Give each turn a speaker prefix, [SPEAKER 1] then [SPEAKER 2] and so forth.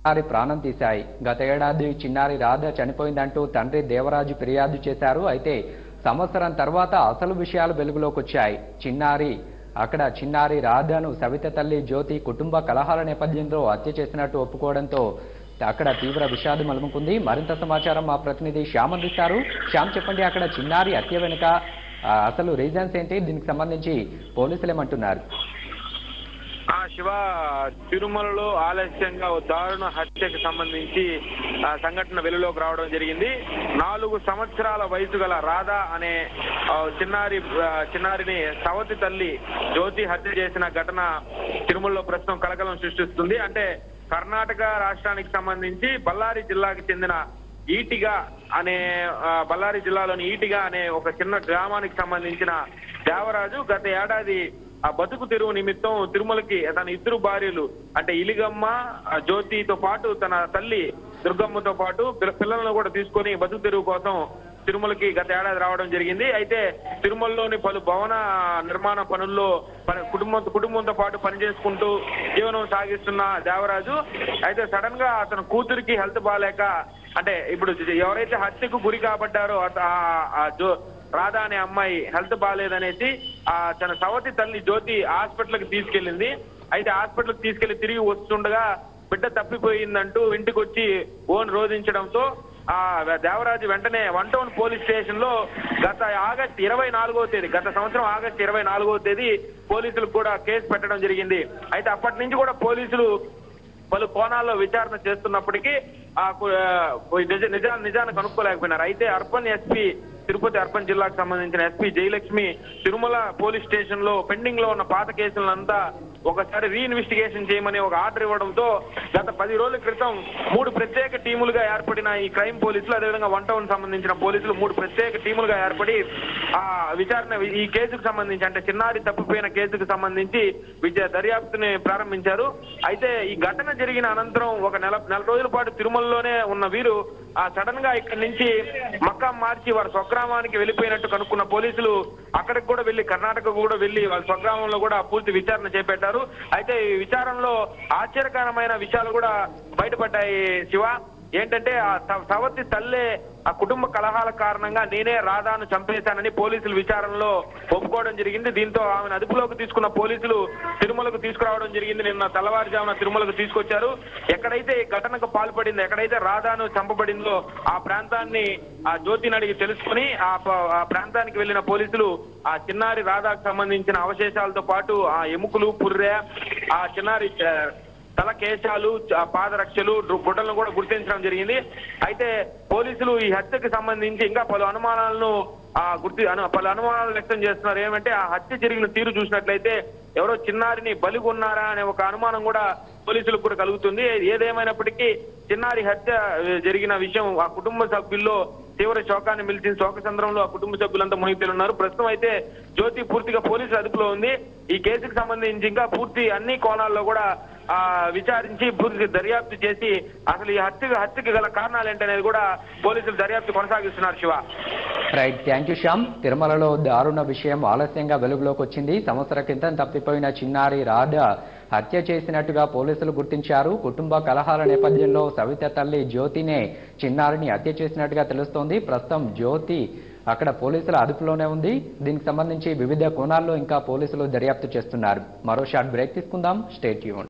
[SPEAKER 1] చిన్నారి ప్రాణం తీశాయి గత ఏడాది చిన్నారి రాధ చనిపోయిందంటూ తండ్రి దేవరాజు ఫిర్యాదు చేశారు అయితే సంవత్సరం తర్వాత అసలు విషయాలు వెలుగులోకి వచ్చాయి చిన్నారి అక్కడ చిన్నారి రాధను సవిత తల్లి జ్యోతి కుటుంబ కలహాల నేపథ్యంలో హత్య చేసినట్టు ఒప్పుకోవడంతో అక్కడ తీవ్ర విషాదం అలుముకుంది మరింత సమాచారం మా ప్రతినిధి శ్యామ్ అందిస్తారు శ్యామ్ చెప్పండి అక్కడ చిన్నారి హత్య వెనుక ఆ, అసలు రీజన్స్ ఏంటి దీనికి సంబంధించి పోలీసులు ఏమంటున్నారు
[SPEAKER 2] ఆ శివ తిరుమలలో ఆలస్యంగా ఓ దారుణ హత్యకు సంబంధించి ఆ, సంఘటన వెలుగులోకి రావడం జరిగింది నాలుగు సంవత్సరాల వయసు గల రాధా అనే ఆ, చిన్నారి ఆ, చిన్నారిని సవతి తల్లి జ్యోతి హత్య చేసిన ఘటన తిరుమలలో ప్రస్తుతం కలకలం సృష్టిస్తుంది అంటే కర్ణాటక రాష్ట్రానికి సంబంధించి బళ్ళారి జిల్లాకి చెందిన ఈటిగా అనే ఆ, బళ్ళారి జిల్లాలోని ఈటిగా అనే ఒక చిన్న గ్రామానికి సంబంధించిన దేవరాజు గత ఏడాది ఆ బతుకు తెరువు నిమిత్తం తిరుమలకి తన ఇద్దరు భార్యలు అంటే ఇలిగమ్మ ఆ జ్యోతితో పాటు తన తల్లి దుర్గమ్మతో పాటు పిల్ల- పిల్లలను కూడా తీసుకొని బతుకు తెరువు కోసం తిరుమలకి గత ఏడాది రావడం జరిగింది అయితే తిరుమలలోని పలు భవన నిర్మాణ పనుల్లో పని కుటుంబం కుటుంబంతో పాటు పనిచేసుకుంటూ జీవనం సాగిస్తున్న దేవరాజు అయితే సడన్ గా అతని కూతురికి హెల్త్ బాగాలేక అంటే ఇప్పుడు ఎవరైతే హత్యకు గురి కాబడ్డారో అత- ఆ- ఆ జో రాధా అనే అమ్మాయి హెల్త్ బాగాలేదనేసి ఆ తన సవతి తల్లి జ్యోతి హాస్పిటల్ కి తీసుకెళ్ళింది అయితే హాస్పిటల్ కి తీసుకెళ్లి తిరిగి వస్తుండగా బిడ్డ తప్పిపోయిందంటూ ఇంటికి వచ్చి ఓన్ రోధించడంతో ఆ దేవరాజు వెంటనే వన్ టౌన్ పోలీస్ స్టేషన్ లో గత ఆగస్ట్ ఇరవై నాలుగో తేదీ గత సంవత్సరం ఆగస్ట్ ఇరవై నాలుగో తేదీ పోలీసులకు కూడా కేసు పెట్టడం జరిగింది అయితే అప్పటి నుంచి కూడా పోలీసులు పలు కోణాల్లో విచారణ చేస్తున్నప్పటికీ ఆ కు- ఆ, నిజ నిజా నిజాన్ని కనుక్కోలేకపోయినారు అయితే అర్బన్ ఎస్పీ తిరుపతి అర్బన్ జిల్లాకు సంబంధించిన SP Jayalakshmi Tirumala police station లో పెండింగ్ లో ఉన్న పాత కేసులంతా ఒకసారి రీఇన్వెస్టిగేషన్ చేయమని ఒక ఆర్డర్ ఇవ్వడంతో గత పది రోజుల క్రితం మూడు ప్రత్యేక టీములుగా ఏర్పడిన ఈ క్రైమ్ పోలీసులు అదేవిధంగా వన్ టౌన్ సంబంధించిన పోలీసులు మూడు ప్రత్యేక టీములుగా ఏర్పడి ఆ విచారణ ఈ కేసుకు సంబంధించి అంటే చిన్నారి తప్పిపోయిన కేసుకు సంబంధించి విద్య దర్యాప్తుని ప్రారంభించారు అయితే ఈ ఘటన జరిగిన అనంతరం ఒక నెల నెల రోజుల పాటు తిరుమలలోనే ఉన్న వీరు ఆ సడన్ గా ఇక్కడి నుంచి మక్కా మార్చి వారి స్వగ్రామానికి వెళ్ళిపోయినట్టు కనుక్కున్న పోలీసులు అక్కడికి కూడా వెళ్లి కర్ణాటక కూడా వెళ్లి వాళ్ళ స్వగ్రామంలో కూడా పూర్తి విచారణ చేపట్టారు అయితే ఈ విచారణలో ఆశ్చర్యకరమైన విషయాలు కూడా బయటపడ్డాయి శివ ఏంటంటే ఆ స- సవతి తల్లే ఆ కుటుంబ కలహాల కారణంగా నేనే రాధాను చంపేశానని పోలీసులు విచారణలో ఒప్పుకోవడం జరిగింది దీంతో ఆమెను అదుపులోకి తీసుకున్న పోలీసులు తిరుమలకు తీసుకురావడం జరిగింది నిన్న తెల్లవారుజామున తిరుమలకు తీసుకొచ్చారు ఎక్కడైతే ఈ ఘటనకు పాల్పడిందో ఎక్కడైతే రాధాను చంపబడిందో ఆ ప్రాంతాన్ని ఆ జ్యోతిని అడిగి తెలుసుకుని ఆ ప- ఆ ప్రాంతానికి వెళ్లిన పోలీసులు ఆ చిన్నారి రాధాకు సంబంధించిన అవశేషాలతో పాటు ఆ ఎముకలు పుర్రె ఆ చిన్నారి ఆ, తల కేశాలు చ- పాదరక్షలు డు- గుడ్డలను కూడా గుర్తించడం జరిగింది అయితే పోలీసులు ఈ హత్యకు సంబంధించి ఇంకా పలు అనుమానాలను ఆ గుర్తి అను- పలు అనుమానాలు వ్యక్తం చేస్తున్నారు ఏమంటే ఆ హత్య జరిగిన తీరు చూసినట్లయితే ఎవరో చిన్నారిని బలిగొన్నారా అనే ఒక అనుమానం కూడా పోలీసులకు కూడా కలుగుతుంది ఏదేమైనప్పటికీ చిన్నారి హత్య ఆ, జరిగిన విషయం ఆ కుటుంబ సభ్యుల్లో తీవ్ర శోకాన్ని మిలిచిన శోక సంద్రంలో ఆ కుటుంబ సభ్యులంతా మునిగితేలున్నారు ప్రస్తుతం అయితే జ్యోతి పూర్తిగా పోలీసుల అదుపులో ఉంది ఈ కేసుకు సంబంధించి ఇంకా పూర్తి అన్ని కోణాల్లో కూడా ఆ విచారించి పూర్తి దర్యాప్తు చేసి అసలు ఈ హత్యకు హత్యకు గల కారణాలు ఏంటనేది కూడా పోలీసులు దర్యాప్తు కొనసాగిస్తున్నారు Siva
[SPEAKER 1] right thank you Shyam తిరుమలలో దారుణ విషయం ఆలస్యంగా వెలుగులోకి వచ్చింది సంవత్సర క్రితం తప్పిపోయిన చిన్నారి రాధ హత్య చేసినట్టుగా పోలీసులు గుర్తించారు కుటుంబ కలహాల నేపథ్యంలో సవిత తల్లి జ్యోతినే చిన్నారిని హత్య చేసినట్టుగా తెలుస్తోంది ప్రస్తుతం జ్యోతి అక్కడ పోలీసుల అదుపులోనే ఉంది దీనికి సంబంధించి వివిధ కోణాల్లో ఇంకా పోలీసులు దర్యాప్తు చేస్తున్నారు మరో షార్ట్ బ్రేక్ తీసుకుందాం స్టేట్ యూన్